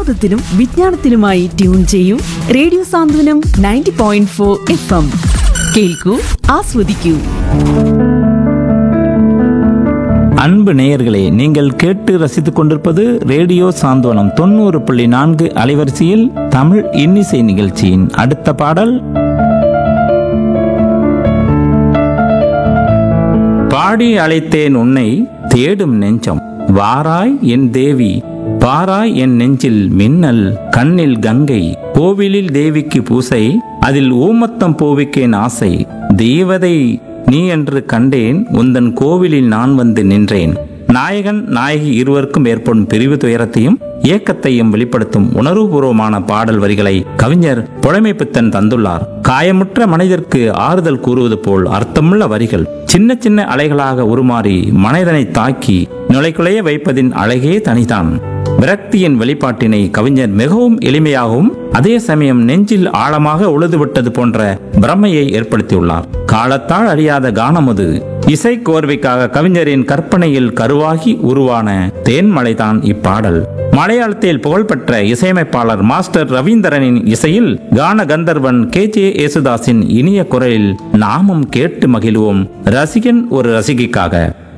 വിനോദത്തിനും വിജ്ഞാനത്തിനുമായി ട്യൂൺ ചെയ്യൂ radio Santhwanam ninety point four F M കേൾക്കൂ ആസ്വദിക്കൂ அன்பு நேயர்களே நீங்கள் கேட்டு ரசித்துக் கொண்டிருப்பது ரேடியோ சாந்தோனம் தொண்ணூறு புள்ளி நான்கு அலைவரிசையில் தமிழ் இன்னிசை நிகழ்ச்சியின் அடுத்த பாடல் பாடி அழைத்தேன் உன்னை தேடும் நெஞ்சம் வாராய் என் தேவி பாராய் என் நெஞ்சில் மின்னல் கண்ணில் கங்கை கோவிலில் தேவிக்கு பூசை அதில் ஊமத்தம் பூவிக்கேன் ஆசை தேவதை நீ என்று கண்டேன் உந்தன் கோவிலில் நான் வந்து நின்றேன் நாயகன் நாயகி இருவருக்கும் ஏற்படும் பிரிவு துயரத்தையும் ஏக்கத்தையும் வெளிப்படுத்தும் உணர்வுபூர்வமான பாடல் வரிகளை கவிஞர் புலமைப்பித்தன் தந்துள்ளார் காயமுற்ற மனிதர்க்கு ஆறுதல் கூறுவது போல் அர்த்தமுள்ள வரிகள் சின்ன சின்ன அலைகளாக உருமாறி மனிதனை தாக்கி நுழைக்குலைய வைப்பதின் அழகே தனிதான் விரக்தியின் வெளிப்பாட்டினை கவிஞர் மிகவும் எளிமையாகவும் அதே சமயம் நெஞ்சில் ஆழமாக உழுதுவிட்டது போன்ற பிரமையை ஏற்படுத்தியுள்ளார் காலத்தால் அறியாத கானமது இசை கோர்வைக்காக கவிஞரின் கற்பனையில் கருவாகி உருவான தேன்மலைதான் இப்பாடல் மலையாளத்தில் புகழ்பெற்ற இசையமைப்பாளர் மாஸ்டர் ரவீந்திரனின் இசையில் கான கந்தர்வன் கே ஜே யேசுதாஸின் இனிய குரலில் நாமும் கேட்டு மகிழ்வோம் ரசிகன் ஒரு ரசிகைக்காக